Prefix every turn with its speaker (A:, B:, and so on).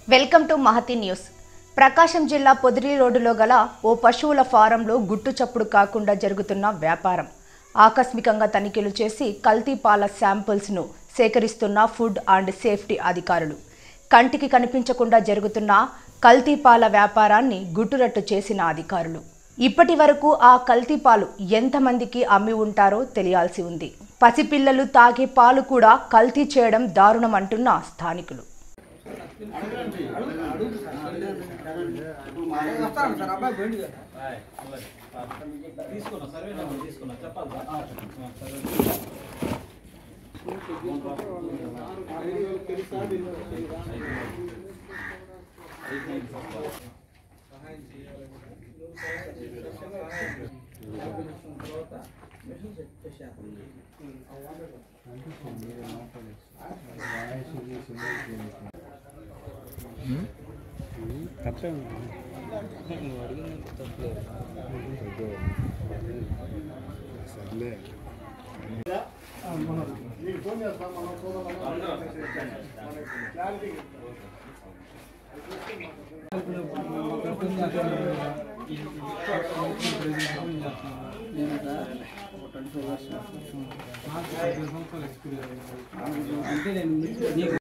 A: welcome to Mahathi news Prakasam జిల్లా పొదిలి రోడ్డులో గల ఓ పశువుల ఫారంలో గుట్టు చప్పుడు కాకుండా జరుగుతున్న వ్యాపారం ఆకస్మికంగా తనిఖీలు చేసి కల్తీ పాల శాంపిల్స్ను సేకరిస్తున్న ఫుడ్ అండ్ సేఫ్టీ అధికారులు కంటికి కనిపించకుండా జరుగుతున్న కల్తీ పాల వ్యాపారాన్ని గుట్టురట్టు చేసిన అధికారులు ఇప్పటి వరకు ఆ కల్తీ పాలు ఎంతమందికి అమ్మి ఉంటారో తెలియాల్సి ఉంది పసిపిల్లలు తాగే పాలు కూడా కల్తీ చేయడం దారుణం అంటున్న స్థానికులు
B: వస్తాను సార్ అబ్బాయి పోయింది కదా
C: తీసుకున్నా సర్వే నెంబర్ తీసుకున్నా చెప్పాలి
B: అంటే నేను నీకు